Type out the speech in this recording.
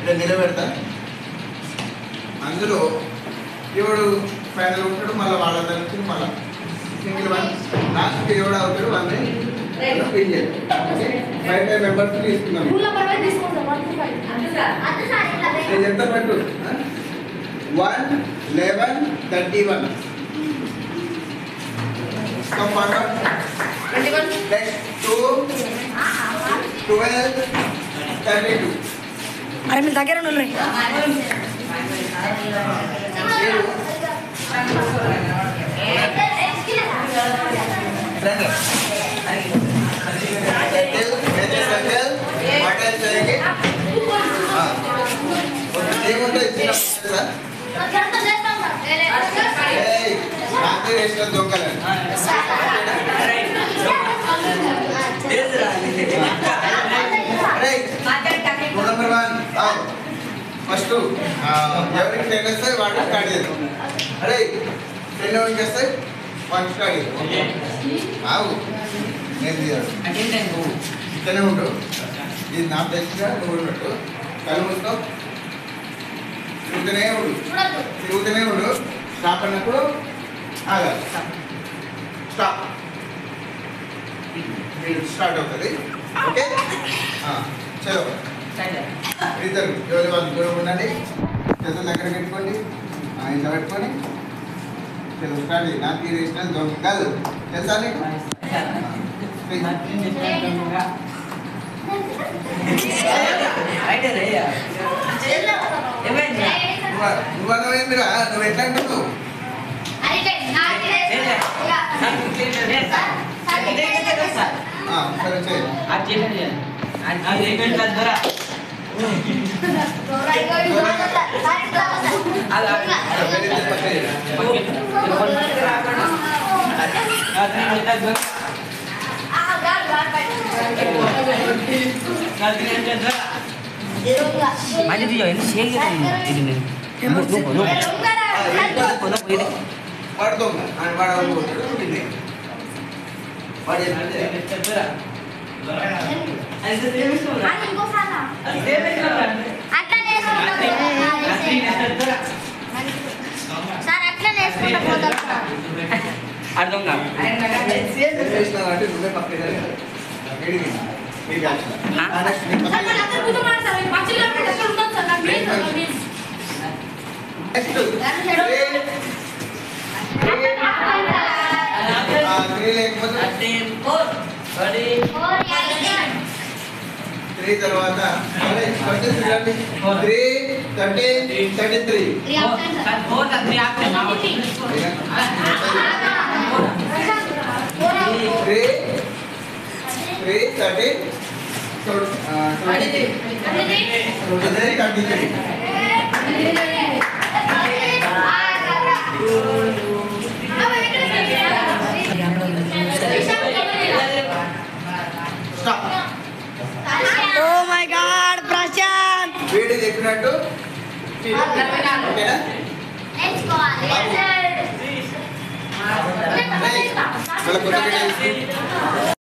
ఇక్కడ నిలబెడతా అందులో ఎవడు ఫైనల్ ఉంటాడు మళ్ళీ వాళ్ళ దగ్గర మళ్ళీ సింగిల్ వన్ లాస్ట్ ఎవడు అవుతాడు వాళ్ళని పిన్ చేయాలి ఫైవ్ ఫైవ్ మెంబర్స్ తీసుకున్నాం నేను చెప్తా పట్టు one eleven thirty one next two twelve thirty two అరే మీరు దగ్గర ఉండండి सर्कल मेरे सर्कल मॉडल चाहिए हाँ ఏముందో ఇచ్చిన సార్ ఏయ్ నాకు వేసిన దొంగలు నెంబర్ వన్ ఫస్ట్ ఎవరికి టెన్ వస్తే వాడు స్టార్ట్ చేద్దాం అరే టెన్ ఎవరికి వస్తే వాడు స్టార్ట్ చేద్దాం ఆవు నేను తీయాలి ఇక్కడనే ఉండు ఇది నా బెస్ట్గా నువ్వు ఉన్నట్టు కళ్ళు మూసుకో తిరుగుతూనే ఉండు తిరుగుతూనే ఉండు స్టాప్ అన్నప్పుడు ఆగాలి స్టాప్ స్టార్ట్ అవుతుంది ఓకే ఆ, చలో ఇద్దరు ఎవరి వాళ్ళు దూరం ఉండండి చేతులు దగ్గర పెట్టుకోండి ఆ, ఇంట్లో పెట్టుకొని చలో స్టార్ట్ చేయి. నాకు ఇది ఇష్టం దొంగ కాదు తెలుసా నీకు నువ్వు- నువ్వు అన్నమేందిరా నువ్వు ఎట్లా అంటున్నావు ఆ, సరే చేయి అలా వెళ్ళి పక్కన చేయి. माझे तुझ्या शेअर घेतो వాడు దొంగ ఆయన వాడు ఎవరు పోతాడు నిన్నే. వాడు ఏంటంటే సార్ అట్లా నేర్చుకుంటా పోతాం సార్ అర్థం కాదు చేసినావు అంటే నువ్వే పక్కన జరగాలి. ఏడికి? మీ బ్యాచ్ లో. ఆ? ఆ, next నీ పక్కన జరగాలి. Next. Three. ఆ, three లేకపోతే త్రీ తర్వాత three thirty thirty three three three thirty twenty three thirty three stop oh my god Prashant వీడు చెప్పినట్టు ఓకేనా నేర్చుకోవాలి మళ్ళీ కొత్త వీడియో